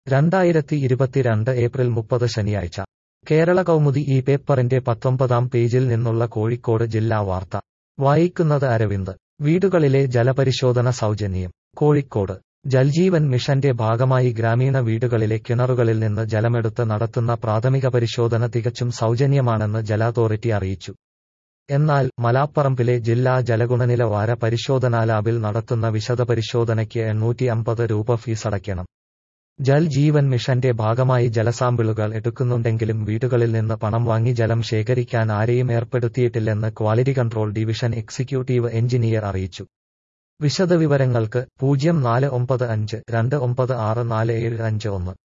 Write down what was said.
രണ്ടായിരത്തി ഇരുപത്തിരണ്ട് ഏപ്രിൽ മുപ്പത് ശനിയാഴ്ച കേരള കൗമുദി ഈ പേപ്പറിന്റെ പത്തൊമ്പതാം പേജിൽ നിന്നുള്ള കോഴിക്കോട് ജില്ലാ വാർത്ത വായിക്കുന്നത് അരവിന്ദ് വീടുകളിലെ ജലപരിശോധന സൗജന്യം കോഴിക്കോട് ജൽജീവൻ മിഷന്റെ ഭാഗമായി ഗ്രാമീണ വീടുകളിലെ കിണറുകളിൽ നിന്ന് ജലമെടുത്ത് നടത്തുന്ന പ്രാഥമിക പരിശോധന തികച്ചും സൗജന്യമാണെന്ന് ജല അതോറിറ്റി അറിയിച്ചു എന്നാൽ മലാപ്പറമ്പിലെ ജില്ലാ ജലഗുണനിലവാര പരിശോധനാ ലാബിൽ നടത്തുന്ന വിശദ പരിശോധനയ്ക്ക് എണ്ണൂറ്റി അമ്പത് രൂപ ഫീസടയ്ക്കണം ജൽ ജീവൻ മിഷന്റെ ഭാഗമായി ജലസാമ്പിളുകൾ എടുക്കുന്നുണ്ടെങ്കിലും വീടുകളിൽ നിന്ന് പണം വാങ്ങി ജലം ശേഖരിക്കാൻ ആരെയും ഏർപ്പെടുത്തിയിട്ടില്ലെന്ന് quality control division executive engineer അറിയിച്ചു വിശദവിവരങ്ങൾക്ക് പൂജ്യം നാല് ഒമ്പത് അഞ്ച് രണ്ട് ഒമ്പത് ആറ് നാല് ഏഴ് അഞ്ച് ഒന്ന്